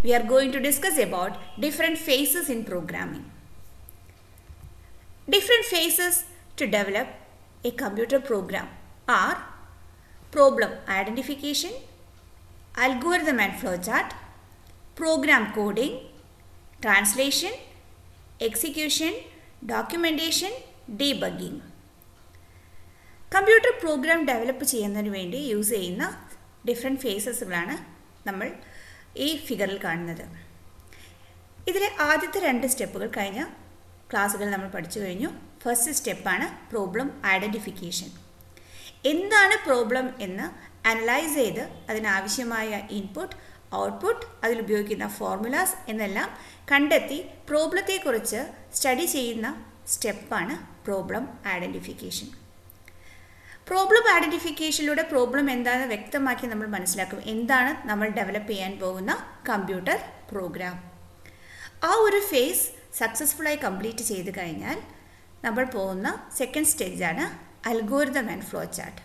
we are going to discuss about different phases in programming. Different phases to develop a computer program are problem identification, algorithm and flowchart, program coding, translation, execution, documentation, debugging. Computer program develop ചെയ്യുന്നതിന് വേണ്ടി use ചെയ്യുന്ന different ഫേസസുകളാണ് നമ്മൾ ഈ ഫിഗറിൽ കാണുന്നത് ഇതിലെ ആദ്യത്തെ രണ്ട് സ്റ്റെപ്പുകൾ കഴിഞ്ഞ ക്ലാസ്സുകൾ നമ്മൾ പഠിച്ചു കഴിഞ്ഞു ഫസ്റ്റ് സ്റ്റെപ്പാണ് പ്രോബ്ലം ഐഡൻറ്റിഫിക്കേഷൻ എന്താണ് പ്രോബ്ലം എന്ന് അനലൈസ് ചെയ്ത് അതിനാവശ്യമായ ഇൻപുട്ട് ഔട്ട്പുട്ട് അതിലുപയോഗിക്കുന്ന ഫോർമുലാസ് എന്നെല്ലാം കണ്ടെത്തി പ്രോബ്ലത്തെക്കുറിച്ച് സ്റ്റഡി ചെയ്യുന്ന സ്റ്റെപ്പാണ് പ്രോബ്ലം ഐഡൻറ്റിഫിക്കേഷൻ പ്രോബ്ലം ഐഡൻറ്റിഫിക്കേഷനിലൂടെ പ്രോബ്ലം എന്താണെന്ന് വ്യക്തമാക്കി നമ്മൾ മനസ്സിലാക്കും എന്താണ് നമ്മൾ ഡെവലപ്പ് ചെയ്യാൻ പോകുന്ന കമ്പ്യൂട്ടർ പ്രോഗ്രാം ആ ഒരു ഫേസ് സക്സസ്ഫുള്ളായി കംപ്ലീറ്റ് ചെയ്ത് കഴിഞ്ഞാൽ നമ്മൾ പോകുന്ന സെക്കൻഡ് സ്റ്റേജാണ് algorithm and flow chart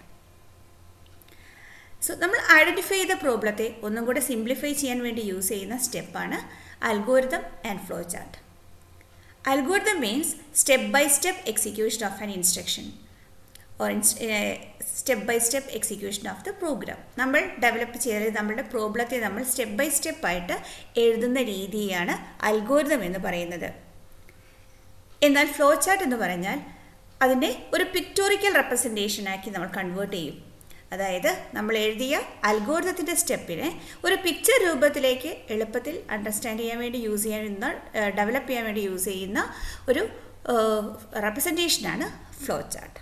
so നമ്മൾ ഐഡൻറ്റിഫൈ ചെയ്ത പ്രോബ്ലത്തെ ഒന്നും കൂടെ സിംപ്ലിഫൈ ചെയ്യാൻ വേണ്ടി യൂസ് ചെയ്യുന്ന സ്റ്റെപ്പാണ് algorithm and flow chart algorithm means step by step execution of an instruction or step by step execution of the program നമ്മൾ ഡെവലപ്പ് ചെയ്ത് നമ്മളുടെ പ്രോബ്ലത്തെ നമ്മൾ സ്റ്റെപ്പ് ബൈ സ്റ്റെപ്പ് ആയിട്ട് എഴുതുന്ന രീതിയാണ് അൽഗോരിതം എന്ന് പറയുന്നത് എന്നാൽ ഫ്ലോ ചാർട്ട് എന്ന് പറഞ്ഞാൽ അതിൻ്റെ ഒരു പിക്ടോറിക്കൽ റെപ്രസെൻറ്റേഷനാക്കി നമ്മൾ കൺവേർട്ട് ചെയ്യും അതായത് നമ്മൾ എഴുതിയ അൽഗോരിതത്തിൻ്റെ സ്റ്റെപ്പിനെ ഒരു പിക്ചർ രൂപത്തിലേക്ക് എളുപ്പത്തിൽ അണ്ടർസ്റ്റാൻഡ് ചെയ്യാൻ വേണ്ടി യൂസ് ചെയ്യുന്ന ഡെവലപ്പ് ചെയ്യാൻ വേണ്ടി യൂസ് ചെയ്യുന്ന ഒരു റെപ്രസെൻറ്റേഷനാണ് ഫ്ലോ ചാർട്ട്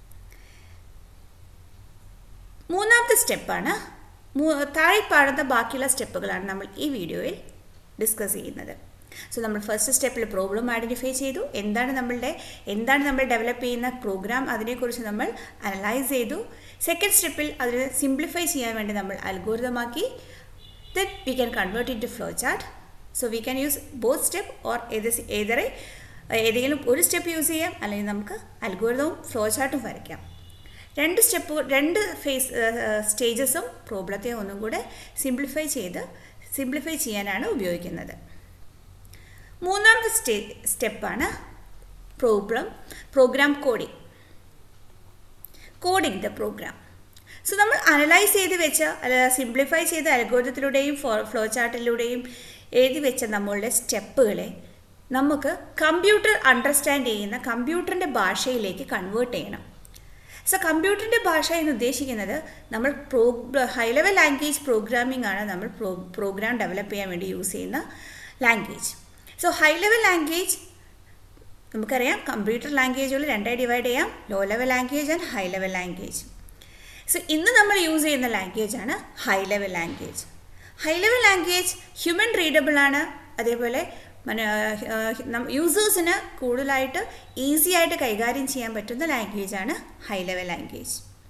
മൂന്നാമത്തെ സ്റ്റെപ്പാണ് താഴെ പാടുന്ന ബാക്കിയുള്ള സ്റ്റെപ്പുകളാണ് നമ്മൾ ഈ വീഡിയോയിൽ ഡിസ്കസ് ചെയ്യുന്നത് സോ നമ്മൾ ഫസ്റ്റ് സ്റ്റെപ്പിൽ പ്രോബ്ലം ഐഡൻറ്റിഫൈ ചെയ്തു എന്താണ് നമ്മളുടെ എന്താണ് നമ്മൾ ഡെവലപ്പ് ചെയ്യുന്ന പ്രോഗ്രാം അതിനെക്കുറിച്ച് നമ്മൾ അനലൈസ് ചെയ്തു സെക്കൻഡ് സ്റ്റെപ്പിൽ അതിനെ സിംപ്ലിഫൈ ചെയ്യാൻ വേണ്ടി നമ്മൾ അൽഗോരിതമാക്കി then we can convert into flow chart so we can use both step or ഏത് ഏതറെ ഏതെങ്കിലും ഒരു സ്റ്റെപ്പ് യൂസ് ചെയ്യാം അല്ലെങ്കിൽ നമുക്ക് അൽഗോരിതവും ഫ്ലോ ചാർട്ടും വരയ്ക്കാം രണ്ട് സ്റ്റെപ്പ് രണ്ട് ഫേസ് സ്റ്റേജസും പ്രോബ്ലത്തെ ഒന്നും കൂടെ സിംപ്ലിഫൈ ചെയ്ത് സിംപ്ലിഫൈ ചെയ്യാനാണ് ഉപയോഗിക്കുന്നത് മൂന്നാമത്തെ സ്റ്റേ സ്റ്റെപ്പാണ് problem program coding coding the program so നമ്മൾ അനലൈസ് ചെയ്ത് വെച്ച അല്ല സിംപ്ലിഫൈ ചെയ്ത അൽഗോരിതത്തിലൂടെയും ഫ്ലോ ചാർട്ടിലൂടെയും എഴുതി വെച്ച നമ്മളുടെ സ്റ്റെപ്പുകളെ നമുക്ക് കമ്പ്യൂട്ടർ അണ്ടർസ്റ്റാൻഡ് ചെയ്യുന്ന കമ്പ്യൂട്ടറിൻ്റെ ഭാഷയിലേക്ക് കൺവേർട്ട് ചെയ്യണം സോ കമ്പ്യൂട്ടറിൻ്റെ ഭാഷ എന്ന് ഉദ്ദേശിക്കുന്നത് നമ്മൾ pro high level language programming ആണ് നമ്മൾ പ്രോ പ്രോഗ്രാം ഡെവലപ്പ് ചെയ്യാൻ വേണ്ടി യൂസ് ചെയ്യുന്ന language so high level language നമുക്കറിയാം കമ്പ്യൂട്ടർ ലാംഗ്വേജുകൾ രണ്ടായി ഡിവൈഡ് ചെയ്യാം low level language and high level language so ഇന്ന് നമ്മൾ യൂസ് ചെയ്യുന്ന ലാംഗ്വേജ് ആണ് high level language high level language human readable ആണ് അതേപോലെ യൂസേഴ്സിന് കൂടുതലായിട്ട് ഈസി ആയിട്ട് കൈകാര്യം ചെയ്യാൻ പറ്റുന്ന ലാംഗ്വേജാണ് ഹൈ ലെവൽ ലാംഗ്വേജ്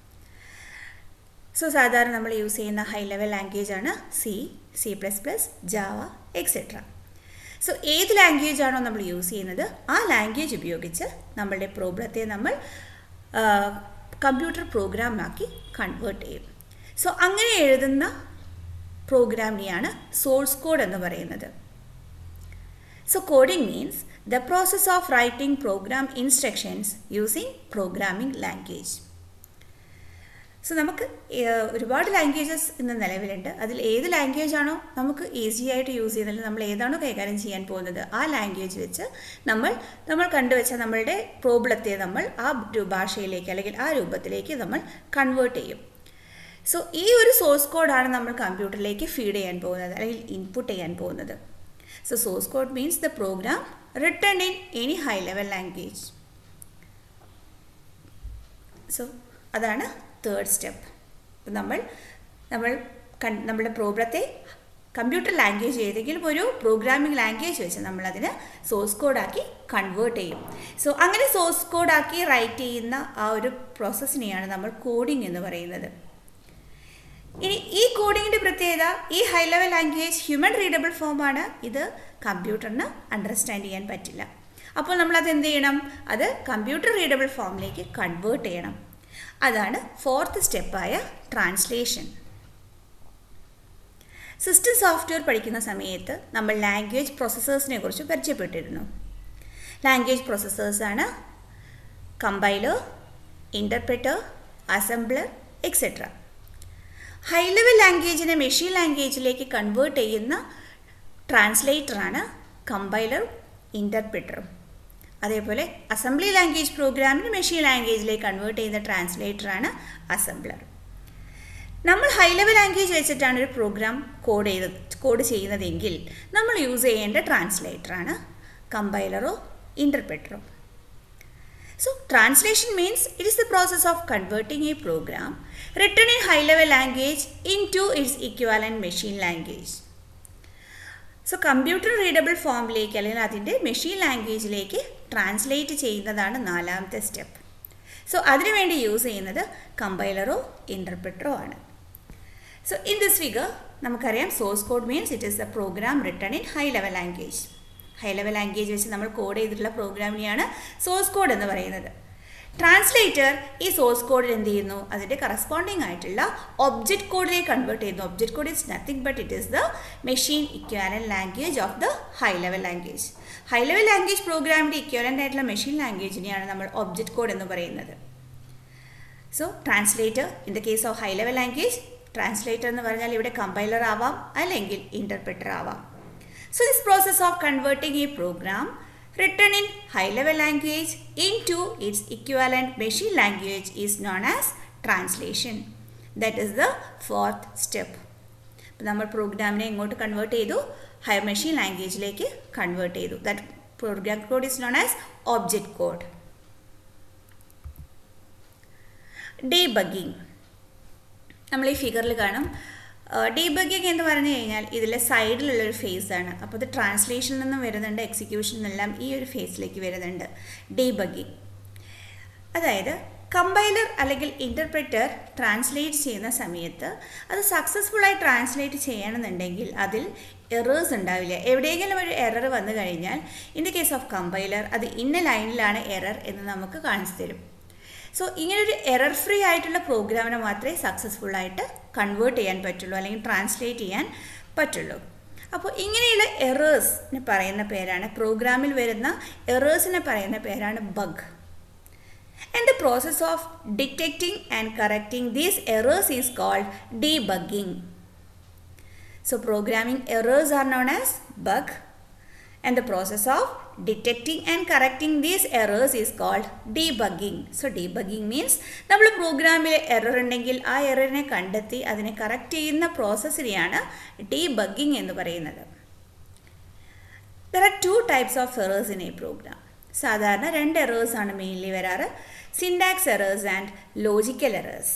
സോ സാധാരണ നമ്മൾ യൂസ് ചെയ്യുന്ന ഹൈ ലെവൽ ലാംഗ്വേജാണ് C C plus plus Java etcetera so ഏത് ലാംഗ്വേജ് ആണോ നമ്മൾ യൂസ് ചെയ്യുന്നത് ആ ലാംഗ്വേജ് ഉപയോഗിച്ച് നമ്മളുടെ പ്രോബ്ലത്തെ നമ്മൾ കമ്പ്യൂട്ടർ പ്രോഗ്രാമാക്കി കൺവേർട്ട് ചെയ്യും സോ അങ്ങനെ എഴുതുന്ന പ്രോഗ്രാമിനെയാണ് സോഴ്സ് കോഡ് എന്ന് പറയുന്നത് So coding means the process of writing program instructions using programming language. So നമുക്ക് ഒരുപാട് ലാംഗ്വേജസ് ഇന്ന് നിലവിലുണ്ട് അതിൽ ഏത് ലാംഗ്വേജ് ആണോ നമുക്ക് ഈസി ആയിട്ട് യൂസ് ചെയ്യുന്നത് നമ്മൾ ഏതാണോ കൈകാര്യം ചെയ്യാൻ പോകുന്നത് ആ ലാംഗ്വേജ് വെച്ച് നമ്മൾ നമ്മൾ കണ്ടുവച്ച നമ്മളുടെ പ്രോബ്ലത്തെ നമ്മൾ ആ ഭാഷയിലേക്ക് അല്ലെങ്കിൽ ആ രൂപത്തിലേക്ക് നമ്മൾ കൺവേർട്ട് ചെയ്യും സോ ഈ ഒരു സോഴ്സ് കോഡാണ് നമ്മൾ കമ്പ്യൂട്ടറിലേക്ക് ഫീഡ് ചെയ്യാൻ പോകുന്നത് അല്ലെങ്കിൽ ഇൻപുട്ട് ചെയ്യാൻ പോകുന്നത് So source code means the program written in any high level language. So അതാണ് തേർഡ് സ്റ്റെപ്പ് നമ്മൾ നമ്മൾ നമ്മുടെ പ്രോബ്ലത്തെ കമ്പ്യൂട്ടർ ലാംഗ്വേജ് ഏതെങ്കിലും ഒരു പ്രോഗ്രാമിംഗ് ലാംഗ്വേജ് വെച്ച് നമ്മളതിന് സോഴ്സ് കോഡാക്കി കൺവേർട്ട് ചെയ്യും സോ അങ്ങനെ സോഴ്സ് കോഡാക്കി റൈറ്റ് ചെയ്യുന്ന ആ ഒരു പ്രോസസ്സിനെയാണ് നമ്മൾ കോഡിംഗ് എന്ന് പറയുന്നത് ഇനി ഈ കോഡിങ്ങിൻ്റെ പ്രത്യേകത ഈ high level language human readable ഫോമാണ് ഇത് കമ്പ്യൂട്ടറിന് അണ്ടർസ്റ്റാൻഡ് ചെയ്യാൻ പറ്റില്ല അപ്പോൾ നമ്മൾ അത് എന്ത് ചെയ്യണം അത് കമ്പ്യൂട്ടർ റീഡബിൾ ഫോമിലേക്ക് കൺവേർട്ട് ചെയ്യണം അതാണ് ഫോർത്ത് സ്റ്റെപ്പായ ട്രാൻസ്ലേഷൻ സിസ്റ്റം സോഫ്റ്റ്വെയർ പഠിക്കുന്ന സമയത്ത് നമ്മൾ ലാംഗ്വേജ് പ്രോസസ്സേഴ്സിനെ കുറിച്ച് പരിചയപ്പെട്ടിരുന്നു ലാംഗ്വേജ് പ്രോസസ്സേഴ്സാണ് compiler interpreter assembler etcetera high level ലാംഗ്വേജിനെ മെഷീൻ ലാംഗ്വേജിലേക്ക് കൺവേർട്ട് ചെയ്യുന്ന ട്രാൻസ്ലേറ്ററാണ് കമ്പൈലറും ഇൻ്റർപ്രിറ്ററും അതേപോലെ അസംബ്ലി ലാംഗ്വേജ് പ്രോഗ്രാമിന് മെഷീൻ ലാംഗ്വേജിലേക്ക് കൺവേർട്ട് ചെയ്യുന്ന ട്രാൻസ്ലേറ്ററാണ് അസംബ്ലർ നമ്മൾ ഹൈ ലെവൽ ലാംഗ്വേജ് വെച്ചിട്ടാണ് ഒരു പ്രോഗ്രാം കോഡ് ചെയ്ത് കോഡ് ചെയ്യുന്നതെങ്കിൽ നമ്മൾ യൂസ് ചെയ്യേണ്ട ട്രാൻസ്ലേറ്ററാണ് കമ്പൈലറോ ഇൻ്റർപ്രറ്ററോ So translation means it is the process of converting a program written in high level language into its equivalent machine language. So computer readable ഫോമിലേക്ക് അല്ലെങ്കിൽ അതിൻ്റെ മെഷീൻ ലാംഗ്വേജിലേക്ക് ട്രാൻസ്ലേറ്റ് ചെയ്യുന്നതാണ് നാലാമത്തെ സ്റ്റെപ്പ് സോ അതിനുവേണ്ടി യൂസ് ചെയ്യുന്നത് കമ്പൈലറോ ഇൻ്റർപ്രിറ്ററോ ആണ് സോ ഇൻ ദിസ് ഫിഗർ നമുക്കറിയാം source code means it is the program written in high level language high level language വെച്ച് നമ്മൾ കോഡ് ചെയ്തിട്ടുള്ള പ്രോഗ്രാമിനെയാണ് സോഴ്സ് കോഡ് എന്ന് പറയുന്നത് ട്രാൻസ്ലേറ്റർ ഈ സോഴ്സ് കോഡിൽ എന്ത് ചെയ്യുന്നു അതിൻ്റെ കറസ്പോണ്ടിങ് ആയിട്ടുള്ള ഒബ്ജക്റ്റ് കോഡിലേക്ക് കൺവേർട്ട് ചെയ്യുന്നു object code is nothing but it is the machine equivalent language of the high level language high level language പ്രോഗ്രാമിൻ്റെ ഇക്വാലൻ്റ് ആയിട്ടുള്ള മെഷീൻ ലാംഗ്വേജിനെയാണ് നമ്മൾ ഒബ്ജക്റ്റ് കോഡ് എന്ന് പറയുന്നത് so translator in the case of high level language translator എന്ന് പറഞ്ഞാൽ ഇവിടെ compiler ആവാം അല്ലെങ്കിൽ ഇൻ്റർപ്രിറ്റർ ആവാം So this process of converting a program written in high level language into its equivalent machine language is known as translation. That is the fourth step. അപ്പോൾ നമ്മൾ പ്രോഗ്രാമിനെ ഇങ്ങോട്ട് കൺവേർട്ട് ചെയ്തു ഹയർ മെഷീൻ ലാംഗ്വേജിലേക്ക് convert ചെയ്തു that program code is known as object code debugging നമ്മൾ ഈ ഫിഗറിൽ കാണും ഡീബഗിങ് എന്ന് പറഞ്ഞു കഴിഞ്ഞാൽ ഇതിലെ സൈഡിലുള്ളൊരു ഫേസാണ് അപ്പോൾ ഇത് ട്രാൻസ്ലേഷനിൽ നിന്നും വരുന്നുണ്ട് എക്സിക്യൂഷനിൽ നിന്നെല്ലാം ഈ ഒരു ഫേസിലേക്ക് വരുന്നുണ്ട് ഡീബഗിങ് അതായത് കമ്പൈലർ അല്ലെങ്കിൽ ഇൻ്റർപ്രറ്റർ ട്രാൻസ്ലേറ്റ് ചെയ്യുന്ന സമയത്ത് അത് സക്സസ്ഫുള്ളായി ട്രാൻസ്ലേറ്റ് ചെയ്യണമെന്നുണ്ടെങ്കിൽ അതിൽ എറേഴ്സ് ഉണ്ടാവില്ല എവിടെയെങ്കിലും ഒരു എറർ വന്നു കഴിഞ്ഞാൽ in the case of compiler അത് ഇന്ന ലൈനിലാണ് എറർ എന്ന് നമുക്ക് കാണിച്ചു തരും സോ ഇങ്ങനൊരു എറർ ഫ്രീ ആയിട്ടുള്ള പ്രോഗ്രാമിനെ മാത്രമേ സക്സസ്ഫുള്ളായിട്ട് കൺവേർട്ട് ചെയ്യാൻ പറ്റുള്ളൂ അല്ലെങ്കിൽ ട്രാൻസ്ലേറ്റ് ചെയ്യാൻ പറ്റുള്ളൂ അപ്പോൾ ഇങ്ങനെയുള്ള എറേഴ്സിന് പറയുന്ന പേരാണ് പ്രോഗ്രാമിൽ വരുന്ന എറേഴ്സിനെ പറയുന്ന പേരാണ് bug and the process of detecting and correcting these errors is called debugging so programming errors are known as bug and the process of detecting and correcting these errors is called debugging. So debugging means നമ്മൾ പ്രോഗ്രാമിൽ error ഉണ്ടെങ്കിൽ ആ എററിനെ കണ്ടെത്തി അതിനെ correct ചെയ്യുന്ന പ്രോസസ്സിനെയാണ് debugging എന്ന് പറയുന്നത് there are two types of errors in a program സാധാരണ രണ്ട് എറേഴ്സ് ആണ് മെയിൻലി വരാറ് syntax errors and logical errors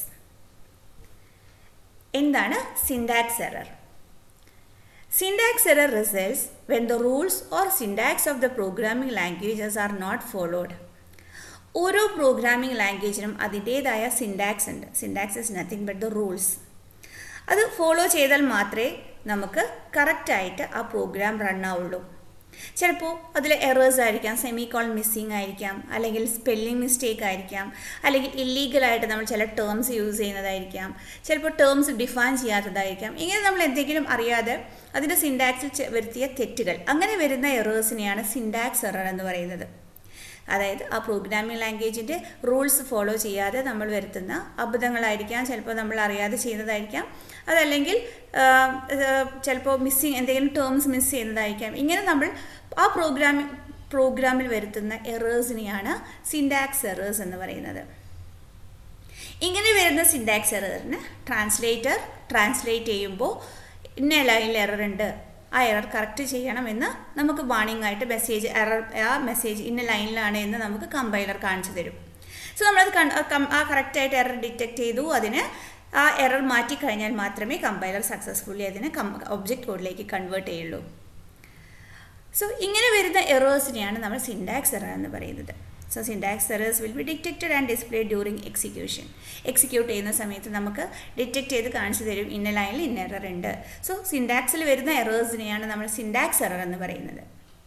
എന്താണ് syntax error Syntax error results when the rules or syntax of the programming languages are not followed. ഓരോ programming ലാംഗ്വേജിനും അതിൻ്റേതായ syntax ഉണ്ട് syntax is nothing but the rules അത് follow ചെയ്താൽ മാത്രമേ നമുക്ക് കറക്റ്റായിട്ട് ആ പ്രോഗ്രാം റൺ ആവുള്ളൂ ചിലപ്പോൾ അതിൽ എറേഴ്സ് ആയിരിക്കാം സെമി കോൾ മിസ്സിങ് ആയിരിക്കാം അല്ലെങ്കിൽ സ്പെല്ലിംഗ് മിസ്റ്റേക്ക് ആയിരിക്കാം അല്ലെങ്കിൽ ഇല്ലീഗലായിട്ട് നമ്മൾ ചില ടേംസ് യൂസ് ചെയ്യുന്നതായിരിക്കാം ചിലപ്പോൾ ടേംസ് ഡിഫൈൻ ചെയ്യാത്തതായിരിക്കാം ഇങ്ങനെ നമ്മൾ എന്തെങ്കിലും അറിയാതെ അതിൻ്റെ സിൻഡാക്സിൽ വരുത്തിയ തെറ്റുകൾ അങ്ങനെ വരുന്ന എറേഴ്സിനെയാണ് സിൻഡാക്സ് എറർ എന്ന് പറയുന്നത് അതായത് ആ പ്രോഗ്രാമിംഗ് ലാംഗ്വേജിൻ്റെ റൂൾസ് ഫോളോ ചെയ്യാതെ നമ്മൾ വരുത്തുന്ന അബദ്ധങ്ങളായിരിക്കാം ചിലപ്പോൾ നമ്മൾ അറിയാതെ ചെയ്യുന്നതായിരിക്കാം അതല്ലെങ്കിൽ ചിലപ്പോൾ മിസ്സിങ് എന്തെങ്കിലും ടേംസ് മിസ് ചെയ്യുന്നതായിരിക്കാം ഇങ്ങനെ നമ്മൾ ആ പ്രോഗ്രാമി പ്രോഗ്രാമിൽ വരുത്തുന്ന എറേഴ്സിനെയാണ് സിൻഡാക്സ് എറേഴ്സ് എന്ന് പറയുന്നത് ഇങ്ങനെ വരുന്ന സിൻഡാക്സ് എററിന് ട്രാൻസ്ലേറ്റർ ട്രാൻസ്ലേറ്റ് ചെയ്യുമ്പോൾ ഇന്ന ലൈനിൽ എറർ ഉണ്ട് ആ എറർ കറക്റ്റ് ചെയ്യണമെന്ന് നമുക്ക് വാണിംഗ് ആയിട്ട് മെസ്സേജ് എറർ ആ മെസ്സേജ് ഇന്ന ലൈനിലാണ് എന്ന് നമുക്ക് കമ്പൈലർ കാണിച്ചു തരും സോ നമ്മളത് ആ കറക്റ്റായിട്ട് എറർ ഡിറ്റക്ട് ചെയ്തു അതിന് ആ എറർ മാറ്റിക്കഴിഞ്ഞാൽ മാത്രമേ കമ്പൈലർ സക്സസ്ഫുള്ളി അതിനെ ഒബ്ജക്റ്റ് കോഡിലേക്ക് കൺവേർട്ട് ചെയ്യുള്ളൂ സോ ഇങ്ങനെ വരുന്ന എറേഴ്സിനെയാണ് നമ്മൾ സിൻഡാക്സ് എറർ എന്ന് പറയുന്നത് so syntax errors will be detected and display during execution execute ചെയ്യുന്ന സമയത്ത് നമുക്ക് ഡിറ്റക്ട് ചെയ്ത് കാണിച്ചു തരും ഇന്ന ലൈനിൽ ഇന്ന എറർ ഉണ്ട് സോ സിൻഡാക്സിൽ വരുന്ന എറേഴ്സിനെയാണ് നമ്മൾ സിൻഡാക്സ് എറർ എന്ന് പറയുന്നത്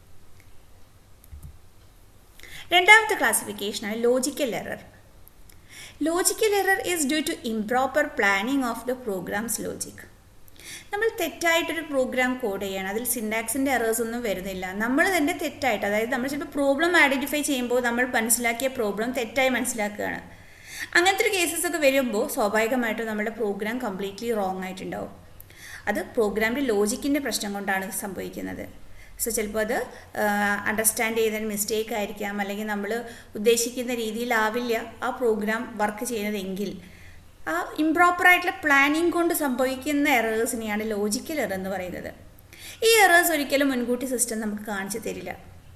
രണ്ടാമത്തെ ക്ലാസിഫിക്കേഷനാണ് logical error logical error is due to improper planning of the programs logic നമ്മൾ തെറ്റായിട്ടൊരു പ്രോഗ്രാം കോഡ് ചെയ്യണം അതിൽ സിൻഡാക്സിൻ്റെ എറേഴ്സ് ഒന്നും വരുന്നില്ല നമ്മൾ തന്നെ തെറ്റായിട്ട് അതായത് നമ്മൾ ചിലപ്പോൾ പ്രോബ്ലം ഐഡൻറ്റിഫൈ ചെയ്യുമ്പോൾ നമ്മൾ മനസ്സിലാക്കിയ പ്രോബ്ലം തെറ്റായി മനസ്സിലാക്കുകയാണ് അങ്ങനത്തെ ഒരു കേസസ് ഒക്കെ വരുമ്പോൾ സ്വാഭാവികമായിട്ടും നമ്മുടെ പ്രോഗ്രാം കംപ്ലീറ്റ്ലി റോങ് ആയിട്ടുണ്ടാവും അത് പ്രോഗ്രാമിൻ്റെ ലോജിക്കിൻ്റെ പ്രശ്നം കൊണ്ടാണ് സംഭവിക്കുന്നത് സോ ചിലപ്പോൾ അത് അണ്ടർസ്റ്റാൻഡ് ചെയ്തതിന് മിസ്റ്റേക്ക് ആയിരിക്കാം അല്ലെങ്കിൽ നമ്മൾ ഉദ്ദേശിക്കുന്ന രീതിയിലാവില്ല ആ പ്രോഗ്രാം വർക്ക് ചെയ്യുന്നതെങ്കിൽ ആ ഇംപ്രോപ്പറായിട്ടുള്ള പ്ലാനിങ് കൊണ്ട് സംഭവിക്കുന്ന എറേഴ്സിനെയാണ് ലോജിക്കൽ എറർ എന്ന് പറയുന്നത് ഈ എറേഴ്സ് ഒരിക്കലും മുൻകൂട്ടി സിസ്റ്റം നമുക്ക് കാണിച്ചു തരില്ല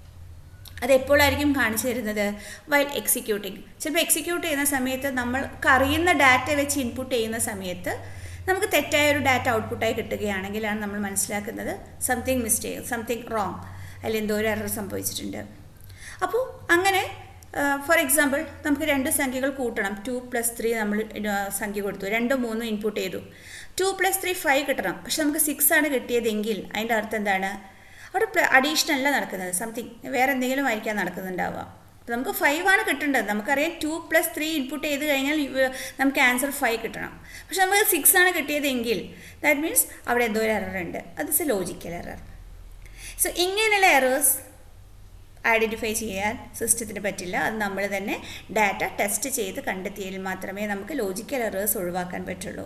അത് എപ്പോഴായിരിക്കും കാണിച്ചു തരുന്നത് വൈൽ എക്സിക്യൂട്ടിങ് ചിലപ്പോൾ എക്സിക്യൂട്ട് ചെയ്യുന്ന സമയത്ത് നമ്മൾക്ക് അറിയുന്ന ഡാറ്റ വെച്ച് ഇൻപുട്ട് ചെയ്യുന്ന സമയത്ത് നമുക്ക് തെറ്റായ ഒരു ഡാറ്റ ഔട്ട്പുട്ടായി കിട്ടുകയാണെങ്കിലാണ് നമ്മൾ മനസ്സിലാക്കുന്നത് സംതിങ് മിസ്റ്റേക്ക് സംതിങ് റോങ് അതിൽ എന്തോ ഒരു എറർ സംഭവിച്ചിട്ടുണ്ട് അപ്പോൾ അങ്ങനെ ഫോർ എക്സാമ്പിൾ നമുക്ക് രണ്ട് സംഖ്യകൾ കൂട്ടണം ടു പ്ലസ് ത്രീ നമ്മൾ സംഖ്യ കൊടുത്തു രണ്ടും മൂന്നും ഇൻപുട്ട് ചെയ്തു ടു പ്ലസ് ത്രീ ഫൈവ് കിട്ടണം പക്ഷെ നമുക്ക് സിക്സ് ആണ് കിട്ടിയതെങ്കിൽ അതിൻ്റെ അർത്ഥം എന്താണ് അവിടെ അഡീഷണൽ അല്ല നടക്കുന്നത് സംതിങ് വേറെ എന്തെങ്കിലും ആയിരിക്കാം നടക്കുന്നുണ്ടാവുക അപ്പോൾ നമുക്ക് ഫൈവ് ആണ് കിട്ടേണ്ടത് നമുക്കറിയാം ടു പ്ലസ് ത്രീ ഇൻപുട്ട് ചെയ്ത് കഴിഞ്ഞാൽ നമുക്ക് ആൻസർ ഫൈവ് കിട്ടണം പക്ഷെ നമുക്ക് സിക്സ് ആണ് കിട്ടിയതെങ്കിൽ ദാറ്റ് മീൻസ് അവിടെ എന്തോ ഒരു എറർ ഉണ്ട് അത് is a logical error so ഇങ്ങനെയുള്ള എറേഴ്സ് ഐഡൻറ്റിഫൈ ചെയ്യാൻ സിസ്റ്റത്തിന് പറ്റില്ല അത് നമ്മൾ തന്നെ ഡാറ്റ ടെസ്റ്റ് ചെയ്ത് കണ്ടെത്തിയാൽ മാത്രമേ നമുക്ക് ലോജിക്കൽ എറേഴ്സ് ഒഴിവാക്കാൻ പറ്റുള്ളൂ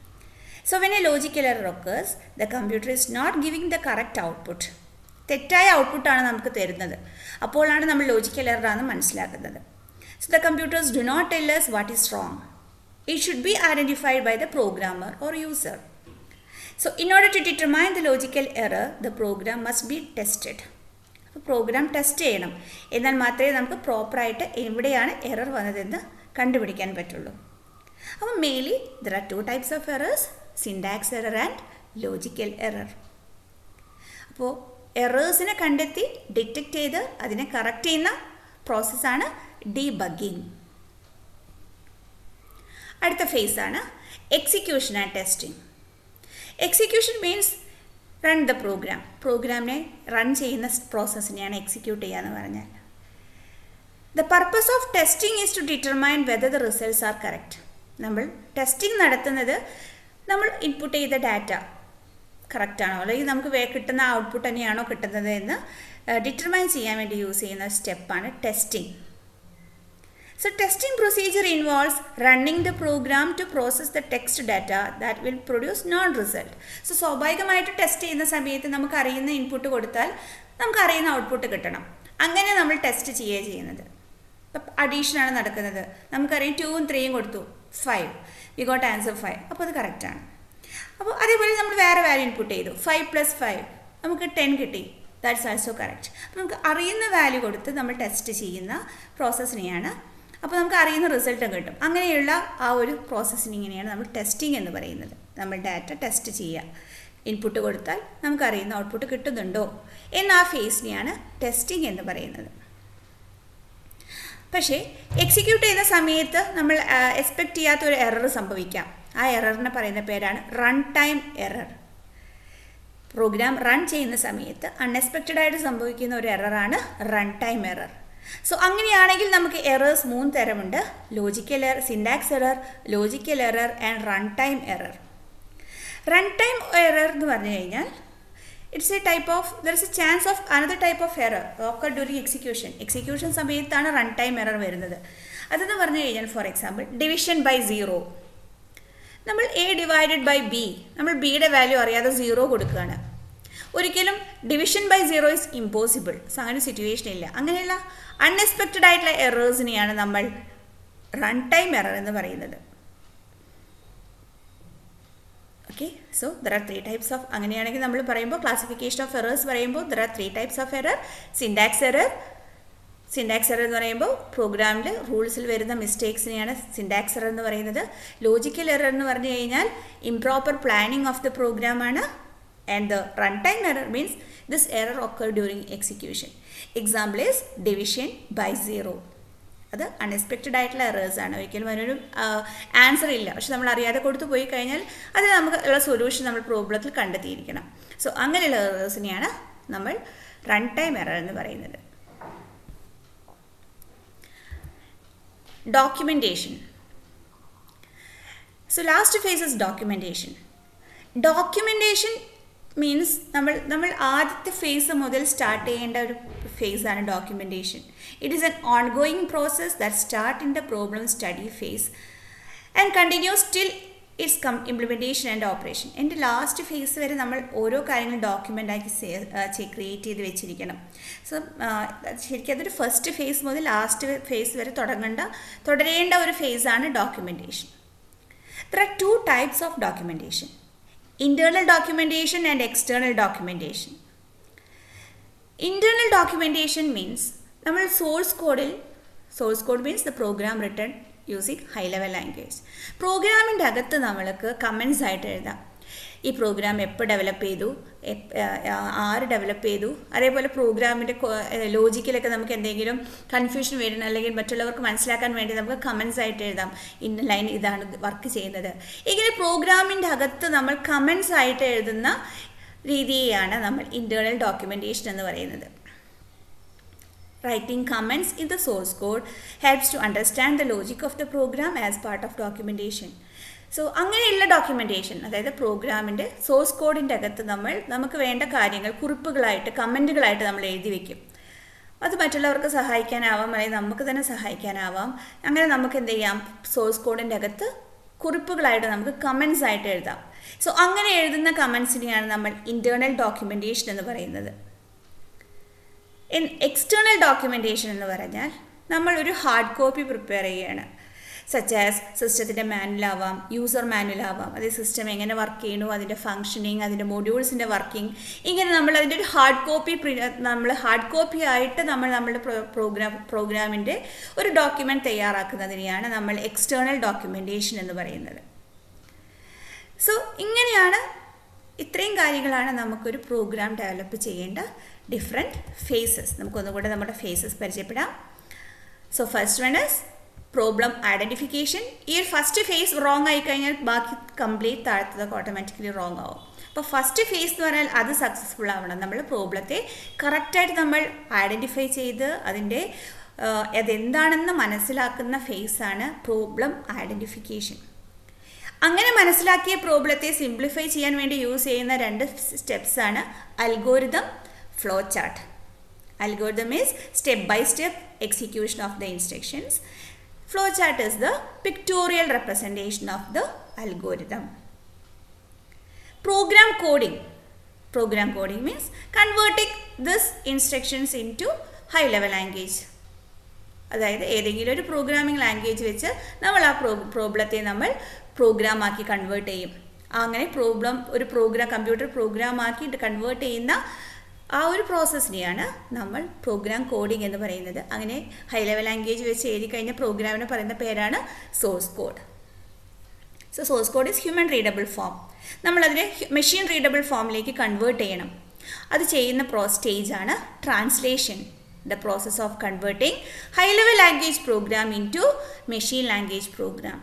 so when a logical error occurs the computer is not giving the correct output തെറ്റായ ഔട്ട്പുട്ടാണ് നമുക്ക് തരുന്നത് അപ്പോഴാണ് നമ്മൾ ലോജിക്കൽ എററാണെന്ന് മനസ്സിലാക്കുന്നത് so the computers do not tell us what is wrong it should be identified by the programmer or user so in order to determine the logical error the program must be tested അപ്പോൾ program test ചെയ്യണം എന്നാൽ മാത്രമേ നമുക്ക് പ്രോപ്പറായിട്ട് എവിടെയാണ് error വന്നതെന്ന് കണ്ടുപിടിക്കാൻ പറ്റുള്ളൂ അപ്പോൾ mainly there are two types of errors syntax error and logical error അപ്പോൾ എറേഴ്സിനെ കണ്ടെത്തി ഡിറ്റക്റ്റ് ചെയ്ത് അതിനെ കറക്റ്റ് ചെയ്യുന്ന പ്രോസസ്സാണ് ഡീബഗ്ഗിങ് അടുത്ത ഫേസാണ് execution and testing execution means run the program പ്രോഗ്രാമിനെ റൺ ചെയ്യുന്ന പ്രോസസ്സിനെയാണ് എക്സിക്യൂട്ട് ചെയ്യുക എന്ന് പറഞ്ഞാൽ the purpose of testing is to determine whether the results are correct നമ്മൾ ടെസ്റ്റിംഗ് നടത്തുന്നത് നമ്മൾ ഇൻപുട്ട് ചെയ്ത ഡാറ്റ കറക്റ്റാണോ അല്ലെങ്കിൽ നമുക്ക് വേ കിട്ടുന്ന ഔട്ട്പുട്ട് തന്നെയാണോ കിട്ടുന്നത് എന്ന് ഡിറ്റർമൈൻ ചെയ്യാൻ വേണ്ടി യൂസ് ചെയ്യുന്ന സ്റ്റെപ്പാണ് testing So testing procedure involves running the program to process the text data that will produce non-result. So സ്വാഭാവികമായിട്ട് ടെസ്റ്റ് ചെയ്യുന്ന സമയത്ത് നമുക്ക് അറിയുന്ന ഇൻപുട്ട് കൊടുത്താൽ നമുക്ക് അറിയുന്ന ഔട്ട്പുട്ട് കിട്ടണം അങ്ങനെ നമ്മൾ ടെസ്റ്റ് ചെയ്യുക ചെയ്യുന്നത് ഇപ്പം അഡീഷനാണ് നടക്കുന്നത് നമുക്കറിയാം ടൂവും ത്രീയും കൊടുത്തു five we got answer five അപ്പോൾ അത് കറക്റ്റാണ് അപ്പോൾ അതേപോലെ നമ്മൾ വേറെ വാല്യൂ ഇൻപുട്ട് ചെയ്തു ഫൈവ് പ്ലസ് ഫൈവ് നമുക്ക് ടെൻ കിട്ടി ദാറ്റ്സ് ആൾസോ കറക്റ്റ് അപ്പോൾ നമുക്ക് അറിയുന്ന വാല്യൂ കൊടുത്ത് നമ്മൾ ടെസ്റ്റ് ചെയ്യുന്ന പ്രോസസ്സിനെയാണ് അപ്പോൾ നമുക്ക് അറിയുന്ന റിസൾട്ടും കിട്ടും അങ്ങനെയുള്ള ആ ഒരു പ്രോസസ്സിനിങ്ങനെയാണ് നമ്മൾ ടെസ്റ്റിംഗ് എന്ന് പറയുന്നത് നമ്മൾ ഡാറ്റ ടെസ്റ്റ് ചെയ്യുക ഇൻപുട്ട് കൊടുത്താൽ നമുക്കറിയുന്ന ഔട്ട്പുട്ട് കിട്ടുന്നുണ്ടോ എന്ന ആ ഫേസിനെയാണ് ടെസ്റ്റിംഗ് എന്ന് പറയുന്നത് പക്ഷേ എക്സിക്യൂട്ട് ചെയ്യുന്ന സമയത്ത് നമ്മൾ എക്സ്പെക്റ്റ് ചെയ്യാത്ത ഒരു എറർ സംഭവിക്കാം ആ എററിനെ പറയുന്ന പേരാണ് run time error program run ചെയ്യുന്ന സമയത്ത് അൺഎക്സ്പെക്റ്റഡ് ആയിട്ട് സംഭവിക്കുന്ന ഒരു എററാണ് റൺ ടൈം എറർ സോ അങ്ങനെയാണെങ്കിൽ നമുക്ക് എറേഴ്സ് മൂന്ന് തരമുണ്ട് logical error syntax error logical error and run time error run time error എന്ന് പറഞ്ഞു കഴിഞ്ഞാൽ it's a type of there is a chance of another type of error occur during execution execution സമയത്താണ് run time error വരുന്നത് അതെന്ന് പറഞ്ഞു കഴിഞ്ഞാൽ for example division by zero നമ്മൾ A divided by B നമ്മൾ ബിയുടെ വാല്യൂ അറിയാതെ സീറോ കൊടുക്കുകയാണ് ഒരിക്കലും division by zero is impossible so അങ്ങനെ സിറ്റുവേഷൻ ഇല്ല അങ്ങനെയുള്ള അൺഎക്സ്പെക്റ്റഡ് ആയിട്ടുള്ള എറേഴ്സിനെയാണ് നമ്മൾ റൺ ടൈം എറർ എന്ന് പറയുന്നത് okay so there are three types of അങ്ങനെയാണെങ്കിൽ നമ്മൾ പറയുമ്പോൾ ക്ലാസിഫിക്കേഷൻ ഓഫ് എറേഴ്സ് പറയുമ്പോൾ there are three types of error syntax error syntax error എന്ന് പറയുമ്പോൾ പ്രോഗ്രാമിൽ റൂൾസിൽ വരുന്ന മിസ്റ്റേക്സിനെയാണ് സിൻഡാക്സ് എറർ എന്ന് പറയുന്നത് ലോജിക്കൽ എറർ എന്ന് പറഞ്ഞു കഴിഞ്ഞാൽ ഇംപ്രോപ്പർ പ്ലാനിങ് ഓഫ് ദ പ്രോഗ്രാമാണ് and the run time error means this error occur during execution example is division by zero അത് അൺഎക്സ്പെക്റ്റഡ് ആയിട്ടുള്ള എറേഴ്സ് ആണ് ഒരിക്കലും അതിനൊരു ആൻസർ ഇല്ല പക്ഷെ നമ്മൾ അറിയാതെ കൊടുത്തു പോയി കഴിഞ്ഞാൽ അത് നമുക്ക് ഉള്ള സൊല്യൂഷൻ നമ്മൾ പ്രോബ്ലത്തിൽ കണ്ടെത്തിയിരിക്കണം സോ അങ്ങനെയുള്ള എറേഴ്സിനെയാണ് നമ്മൾ റൺ ടൈം എറർ എന്ന് പറയുന്നത് documentation so last phase is documentation documentation means നമ്മൾ നമ്മൾ ആദ്യത്തെ ഫേസ് മുതൽ സ്റ്റാർട്ട് ചെയ്യേണ്ട ഒരു ഫേസാണ് documentation it is an ongoing process that start in the problem study phase and continues still its come implementation and operation എൻ്റെ last phase വരെ നമ്മൾ ഓരോ കാര്യങ്ങളും ഡോക്യുമെൻ്റ് ആക്കി ക്രിയേറ്റ് ചെയ്ത് വെച്ചിരിക്കണം സോ ശരിക്കും അതൊരു ഫസ്റ്റ് ഫേസ് മുതൽ ലാസ്റ്റ് ഫേസ് വരെ തുടങ്ങേണ്ട തുടരേണ്ട ഒരു ഫേസാണ് documentation there are two types of documentation internal documentation and external documentation internal documentation means നമ്മൾ സോഴ്സ് കോഡിൽ source code means the program written using high level language പ്രോഗ്രാമിൻ്റെ അകത്ത് നമ്മൾക്ക് കമൻസ് ആയിട്ട് എഴുതാം ഈ പ്രോഗ്രാം എപ്പോൾ ഡെവലപ്പ് ചെയ്തു ആര് ഡെവലപ്പ് ചെയ്തു അതേപോലെ പ്രോഗ്രാമിൻ്റെ ലോജിക്കിലൊക്കെ നമുക്ക് എന്തെങ്കിലും കൺഫ്യൂഷൻ വരണം അല്ലെങ്കിൽ മറ്റുള്ളവർക്ക് മനസ്സിലാക്കാൻ വേണ്ടി നമുക്ക് കമൻസ് ആയിട്ട് എഴുതാം ഇന്ന ലൈൻ ഇതാണ് വർക്ക് ചെയ്യുന്നത് ഇങ്ങനെ പ്രോഗ്രാമിൻ്റെ അകത്ത് നമ്മൾ കമൻസ് ആയിട്ട് എഴുതുന്ന രീതിയെയാണ് നമ്മൾ ഇൻറ്റേർണൽ ഡോക്യുമെൻറ്റേഷൻ എന്ന് പറയുന്നത് Writing comments in the source code helps to understand the logic of the program as part of documentation. So അങ്ങനെയുള്ള ഡോക്യുമെൻറ്റേഷൻ അതായത് പ്രോഗ്രാമിൻ്റെ സോഴ്സ് കോഡിൻ്റെ അകത്ത് നമ്മൾ നമുക്ക് വേണ്ട കാര്യങ്ങൾ കുറിപ്പുകളായിട്ട് കമൻറ്റുകളായിട്ട് നമ്മൾ എഴുതി വെക്കും അത് മറ്റുള്ളവർക്ക് സഹായിക്കാനാവാം അല്ലെങ്കിൽ നമുക്ക് തന്നെ സഹായിക്കാനാവാം അങ്ങനെ നമുക്ക് എന്ത് ചെയ്യാം സോഴ്സ് കോഡിൻ്റെ അകത്ത് കുറിപ്പുകളായിട്ട് നമുക്ക് കമൻസ് ആയിട്ട് എഴുതാം സോ അങ്ങനെ എഴുതുന്ന കമൻസിനെയാണ് നമ്മൾ ഇൻറ്റേർണൽ ഡോക്യുമെൻറ്റേഷൻ എന്ന് പറയുന്നത് ഇൻ എക്സ്റ്റേണൽ ഡോക്യുമെൻറ്റേഷൻ എന്ന് പറഞ്ഞാൽ നമ്മൾ ഒരു ഹാർഡ് കോപ്പി പ്രിപ്പയർ ചെയ്യുകയാണ് സച്ച് ആസ് സിസ്റ്റത്തിൻ്റെ മാനുവലാവാം യൂസർ മാനുവലാവാം അതേ സിസ്റ്റം എങ്ങനെ വർക്ക് ചെയ്യണു അതിൻ്റെ ഫങ്ഷനിങ് അതിൻ്റെ മൊഡ്യൂൾസിൻ്റെ വർക്കിംഗ് ഇങ്ങനെ നമ്മൾ അതിൻ്റെ ഒരു ഹാർഡ് കോപ്പി നമ്മൾ ഹാർഡ് കോപ്പി ആയിട്ട് നമ്മൾ നമ്മുടെ പ്രോഗ്രാം പ്രോഗ്രാമിൻ്റെ ഒരു ഡോക്യുമെൻ്റ് തയ്യാറാക്കുന്നതിനെയാണ് നമ്മൾ എക്സ്റ്റേണൽ ഡോക്യുമെൻറ്റേഷൻ എന്ന് പറയുന്നത് സോ ഇങ്ങനെയാണ് ഇത്രയും കാര്യങ്ങളാണ് നമുക്കൊരു പ്രോഗ്രാം ഡെവലപ്പ് ചെയ്യേണ്ട ഡിഫറെൻറ്റ് ഫേസസ് നമുക്കൊന്നുകൂടെ നമ്മുടെ ഫേസസ് പരിചയപ്പെടാം so first one is problem identification ഈ ഒരു ഫസ്റ്റ് ഫേസ് റോങ് ആയി കഴിഞ്ഞാൽ ബാക്കി കംപ്ലീറ്റ് താഴ്ത്തതൊക്കെ ഓട്ടോമാറ്റിക്കലി റോങ് ആവും അപ്പോൾ ഫസ്റ്റ് ഫേസ് എന്ന് പറഞ്ഞാൽ അത് സക്സസ്ഫുൾ ആവണം നമ്മൾ പ്രോബ്ലത്തെ കറക്റ്റായിട്ട് നമ്മൾ ഐഡൻറ്റിഫൈ ചെയ്ത് അതിൻ്റെ അതെന്താണെന്ന് മനസ്സിലാക്കുന്ന ഫേസാണ് പ്രോബ്ലം ഐഡൻറ്റിഫിക്കേഷൻ അങ്ങനെ മനസ്സിലാക്കിയ പ്രോബ്ലത്തെ സിംപ്ലിഫൈ ചെയ്യാൻ വേണ്ടി യൂസ് ചെയ്യുന്ന രണ്ട് സ്റ്റെപ്സാണ് algorithm flow chart algorithm is step by step execution of the instructions flow chart is the pictorial representation of the algorithm. Program coding. Program coding means converting this instructions into high level language. അതായത് ഏതെങ്കിലും ഒരു programming language വെച്ച് നമ്മൾ ആ pro പ്രോബ്ലത്തെ നമ്മൾ programme ആക്കി convert ചെയ്യും അങ്ങനെ പ്രോബ്ലം ഒരു പ്രോഗ്രാം കമ്പ്യൂട്ടർ പ്രോഗ്രാം ആക്കി കൺവേർട്ട് ചെയ്യുന്ന ആ ഒരു പ്രോസസ്സിനെയാണ് നമ്മൾ പ്രോഗ്രാം കോഡിംഗ് എന്ന് പറയുന്നത് അങ്ങനെ ഹൈ ലെവൽ ലാംഗ്വേജ് വെച്ച് എഴുതി കഴിഞ്ഞ പ്രോഗ്രാമിന് പറയുന്ന പേരാണ് source code so source code is human readable form നമ്മളതിനെ മെഷീൻ റീഡബിൾ ഫോമിലേക്ക് കൺവേർട്ട് ചെയ്യണം അത് ചെയ്യുന്ന പ്രോ സ്റ്റേജാണ് translation the process of converting high level language program into machine language program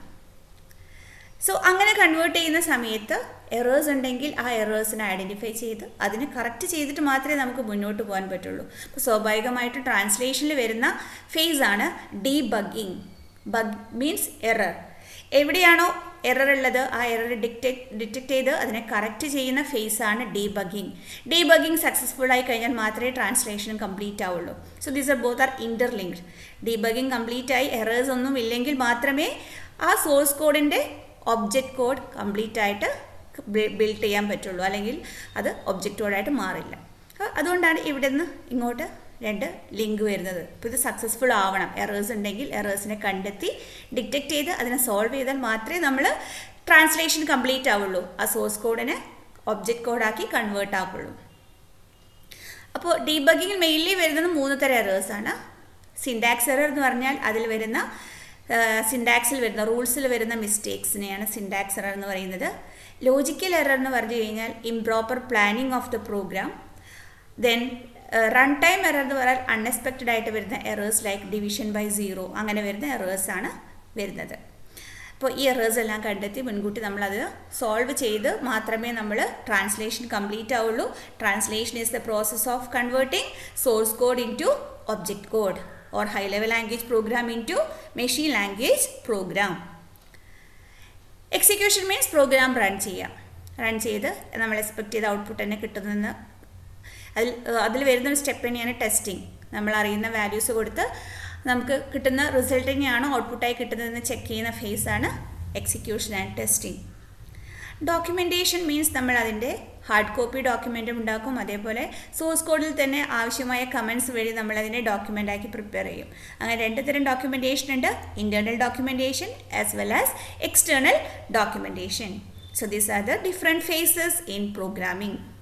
so അങ്ങനെ കൺവേർട്ട് ചെയ്യുന്ന സമയത്ത് എറേഴ്സ് ഉണ്ടെങ്കിൽ ആ എറേഴ്സിനെ ഐഡൻറ്റിഫൈ ചെയ്ത് അതിനെ കറക്റ്റ് ചെയ്തിട്ട് മാത്രമേ നമുക്ക് മുന്നോട്ട് പോകാൻ പറ്റുള്ളൂ അപ്പോൾ സ്വാഭാവികമായിട്ട് ട്രാൻസ്ലേഷനിൽ വരുന്ന ഫേസാണ് debugging bug means error എവിടെയാണോ എറർ ഉള്ളത് ആ എറർ ഡിറ്റക്ട് ഡിറ്റക്ട് ചെയ്ത് അതിനെ കറക്റ്റ് ചെയ്യുന്ന ഫേസാണ് debugging debugging successful ആയി കഴിഞ്ഞാൽ മാത്രമേ ട്രാൻസ്ലേഷൻ കംപ്ലീറ്റ് ആവുള്ളൂ so these are both are interlinked debugging complete ആയി എറേഴ്സ് ഒന്നും ഇല്ലെങ്കിൽ മാത്രമേ ആ സോഴ്സ് കോഡിൻ്റെ ഒബ്ജക്റ്റ് കോഡ് കംപ്ലീറ്റ് ആയിട്ട് ബിൽഡ് ചെയ്യാൻ പറ്റുള്ളൂ അല്ലെങ്കിൽ അത് ഒബ്ജക്റ്റ് കോഡായിട്ട് മാറില്ല അതുകൊണ്ടാണ് ഇവിടെ നിന്ന് ഇങ്ങോട്ട് രണ്ട് ലിങ്ക് വരുന്നത് അപ്പോൾ ഇത് സക്സസ്ഫുൾ ആവണം എറേഴ്സ് ഉണ്ടെങ്കിൽ എറേഴ്സിനെ കണ്ടെത്തി ഡിറ്റക്ട് ചെയ്ത് അതിനെ സോൾവ് ചെയ്താൽ മാത്രമേ നമ്മൾ ട്രാൻസ്ലേഷൻ കംപ്ലീറ്റ് ആവുള്ളൂ ആ സോഴ്സ് കോഡിനെ ഒബ്ജക്റ്റ് കോഡാക്കി കൺവേർട്ട് ആവുള്ളൂ അപ്പോൾ ഡീബഗിങ്ങിൽ മെയിൻലി വരുന്നത് മൂന്ന് തരം എറേഴ്സാണ് സിൻഡാക്സ് എറർ എന്ന് പറഞ്ഞാൽ അതിൽ വരുന്ന സിൻഡാക്സിൽ വരുന്ന റൂൾസിൽ വരുന്ന മിസ്റ്റേക്സിനെയാണ് സിൻഡാക്സ് എറർ എന്ന് പറയുന്നത് ലോജിക്കൽ എറർ എന്ന് പറഞ്ഞു കഴിഞ്ഞാൽ improper planning of the program then run time error എന്ന് പറഞ്ഞാൽ അൺഎക്സ്പെക്റ്റഡ് ആയിട്ട് വരുന്ന errors like division by zero അങ്ങനെ വരുന്ന എറേഴ്സാണ് വരുന്നത് അപ്പോൾ ഈ എറേഴ്സ് എല്ലാം കണ്ടെത്തി മുൻകൂട്ടി നമ്മളത് സോൾവ് ചെയ്ത് മാത്രമേ നമ്മൾ ട്രാൻസ്ലേഷൻ കംപ്ലീറ്റ് ആവുള്ളൂ translation is the process of converting source code into object code or high level language program into machine language program. Execution means program run ചെയ്യാം റൺ ചെയ്ത് നമ്മൾ എക്സ്പെക്ട് ചെയ്ത ഔട്ട്പുട്ട് തന്നെ കിട്ടുന്നതെന്ന് അതിൽ അതിൽ വരുന്നൊരു സ്റ്റെപ്പ് തന്നെയാണ് ടെസ്റ്റിംഗ് നമ്മൾ അറിയുന്ന വാല്യൂസ് കൊടുത്ത് നമുക്ക് കിട്ടുന്ന റിസൾട്ട് തന്നെയാണോ ഔട്ട്പുട്ടായി കിട്ടുന്നതെന്ന് ചെക്ക് ചെയ്യുന്ന ഫേസാണ് execution and testing documentation means നമ്മൾ അതിൻ്റെ ഹാർഡ് കോപ്പി ഡോക്യുമെൻറ്റും ഉണ്ടാക്കും അതേപോലെ സോഴ്സ് കോഡിൽ തന്നെ ആവശ്യമായ കമൻസ് വഴി നമ്മൾ അതിനെ ഡോക്യുമെൻ്റ് ആക്കി പ്രിപ്പയർ ചെയ്യും അങ്ങനെ രണ്ട് തരം ഡോക്യുമെൻറ്റേഷൻ ഉണ്ട് internal documentation as well as external documentation so these are the different phases in programming